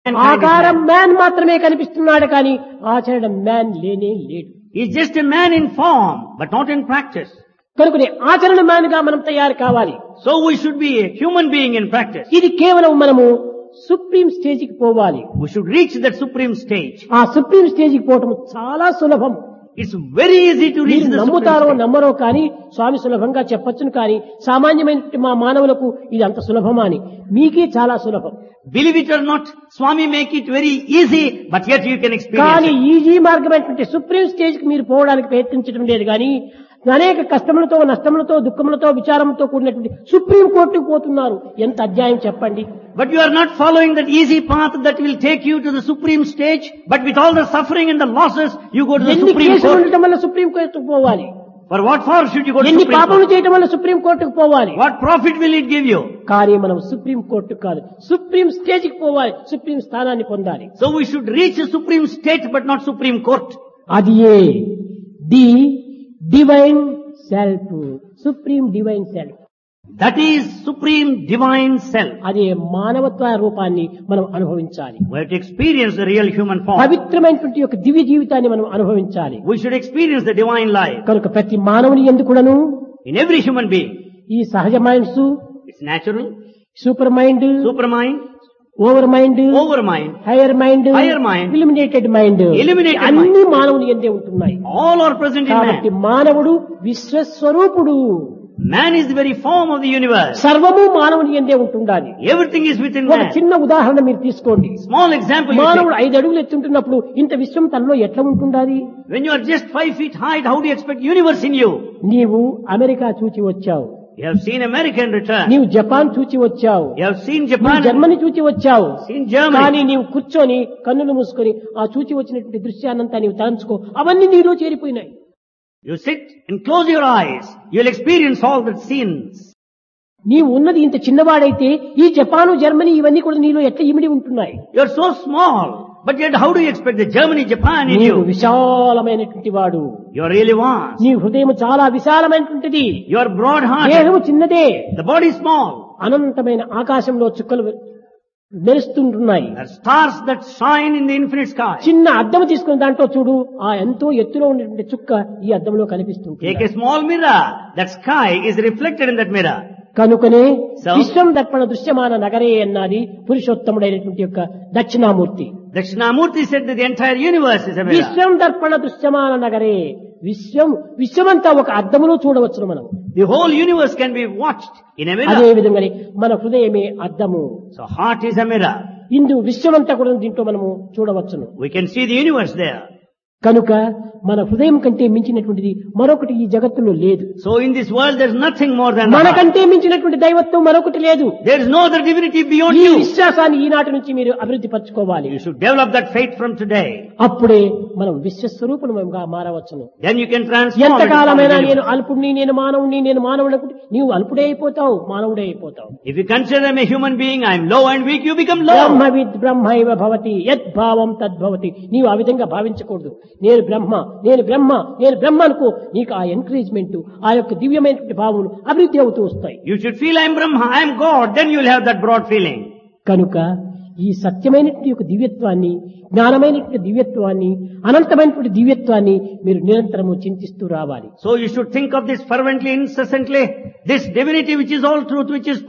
ఆకారం మ్యాన్ మాత్రమే కనిపిస్తున్నాడు కానీ ఆచరణ మ్యాన్ లేనే లేడు He's just a man in form, but not in practice. కనుకనే ఆచరణ మ్యాన్ గా మనం తయారు కావాలి So we should be a human being in practice. ఇది కేవలం మనము సుప్రీం స్టేజ్ కి పోవాలి We should reach that supreme stage. ఆ సుప్రీం స్టేజ్ కి పోవటం చాలా సులభం It's very easy to reach మీరు the supreme నమ్ముతారో stage. నమ్మరో కానీ స్వామి సులభంగా చెప్పొచ్చును కానీ సామాన్యమైన మా మానవులకు ఇది అంత సులభమా అని మీకే చాలా సులభం Believe it or not, Swami make it very easy, but yet you can experience కానీ it. ఈజీ మార్గమైనటువంటి సుప్రీం స్టేజ్ కి మీరు పోవడానికి ప్రయత్నించడం లేదు కానీ అనేక కష్టములతో నష్టములతో దుఃఖములతో విచారంతో కూడినటువంటి సుప్రీం కోర్టుకు పోతున్నారు ఎంత అధ్యాయం చెప్పండి But you are not following that easy path that will take you to the supreme stage, but with all the suffering and the losses, you go to the ఎన్ని supreme కేసులు court. ఉండటం వల్ల supreme కోర్టుకు పోవాలి For what for should you go to ఎన్ని supreme పాపములు court? చేయటం వల్ల సుప్రీం కోర్టుకు పోవాలి What profit will it give you? కానీ మనం సుప్రీం కోర్టు కాదు సుప్రీం స్టేజ్ కి పోవాలి సుప్రీం స్థానాన్ని పొందాలి So we should reach the supreme state, but not supreme court. అది ఏ the divine self supreme divine self That is supreme divine self. అదే మానవత్వ రూపాన్ని మనం అనుభవించాలి We have to experience the real human form. పవిత్రమైనటువంటి యొక్క దివ్య జీవితాన్ని మనం అనుభవించాలి We should experience the divine life కనుక ప్రతి మానవుని ఎందుకుడను in every human being. ఈ సహజ minds It's natural, supermind supermind, overmind overmind, higher mind Higher mind. Eliminated mind Eliminated అన్ని మానవుని ఎందే ఉంటున్నాయి all are present in కాబట్టి man. మానవుడు విశ్వస్వరూపుడు Man is the very form of the universe. సర్వము మానవుని ఎందే ఉంటుండాలి Everything is within ఒక man. చిన్న ఉదాహరణ మీరు తీసుకోండి Small example, you మానవుడు take. ఐదు అడుగులు ఎత్తుంటున్నప్పుడు ఇంత విశ్వం తనలో ఎట్లా ఉంటుండాలి when you are just five feet height, how do you expect universe in you? నీవు అమెరికా చూచి వచ్చావు You have seen America in return. నీవు జపాన్ చూచి వచ్చావు You have seen నువ్వు Japan, జర్మనీ చూచి వచ్చావు seen కానీ Germany. నీవు కూర్చొని కన్నులు మూసుకొని ఆ చూచి వచ్చినటువంటి దృశ్యాన్నంతా నీవు తలంచుకో అవన్నీ నీలో చేరిపోయినాయి You sit and close your eyes. You'll experience all the scenes. నీవు ఉన్నది ఇంత చిన్నవాడైతే ఈ జపాను జర్మనీ ఇవన్నీ కూడా నీలో ఎట్లా ఇమిడి ఉంటున్నాయి You're so small. But yet how do you expect the Germany, Japan in నీవు you? విశాలమైనటువంటి వాడు You're really vast. నీ హృదయం చాలా విశాలమైనటువంటిది You're broad hearted. దేహము చిన్నదే The body is small. అనంతమైన ఆకాశంలో చుక్కలు మెరుస్తుంటున్నాయి There are stars that shine in the infinite sky. చిన్న అద్దం తీసుకుని దాంట్లో చూడు ఆ ఎంతో ఎత్తులో ఉన్నటువంటి చుక్క ఈ అద్దంలో కనిపిస్తుంది Take a small mirror. That sky is reflected in that mirror. కనుకనే So? విశ్వం దర్పణ దృశ్యమాన నగరే అన్నది పురుషోత్తముడైనటువంటి యొక్క Dakshinamurthy Dakshinamurti said that the entire universe is a mirror. విశ్వం దర్పణ దృశ్యమాన నగరే విశ్వం విశ్వమంతా ఒక అద్దములో చూడవచ్చును మనం The whole universe can be watched in a అదే mirror. విధంగానే మన హృదయమే అద్దము So heart is a mirror. ఇందు విశ్వమంతా కూడా దీంట్లో మనము చూడవచ్చును We can see the universe there. కనుక మన హృదయం కంటే మించినటువంటిది మరొకటి ఈ జగత్తులో లేదు So in this world there's nothing more than the heart. మనకంటే మించినటువంటి దైవత్వం మరొకటి లేదు There is no other divinity beyond ఈ you. విశ్వాసాన్ని ఈనాటి నుంచి మీరు అభివృద్ధి పరచుకోవాలి You should develop that faith from today. అప్పుడే మనం విశ్వస్వరూపులుగా మారవచ్చును Then you can transform. into ఎంతకాలమైనా something నేను else. అల్పుడిని నేను మానవుడిని నేను మానవుడు అనుకుంటే నీవు అల్పుడే అయిపోతావు మానవుడే అయిపోతావు If you consider I'm a human being, I'm low and weak, you become Brahma low. విద్ బ్రహ్మైవ భవతి యద్భావం తద్భవతి నీవు ఆ విధంగా భావించకూడదు నేను బ్రహ్మ నేను బ్రహ్మ నేను బ్రహ్మ అనుకో నీకు ఆ ఎంకరేజ్మెంట్ ఆ యొక్క దివ్యమైనటువంటి భావములు అభివృద్ధి అవుతూ వస్తాయి You should feel I'm Brahma, I'm God, then you'll have that broad feeling. కనుక ఈ సత్యమైనటువంటి యొక్క దివ్యత్వాన్ని జ్ఞానమైనటువంటి దివ్యత్వాన్ని అనంతమైనటువంటి దివ్యత్వాన్ని మీరు నిరంతరము చింతిస్తూ రావాలి So you should think of this fervently, incessantly, this divinity which is all truth, which is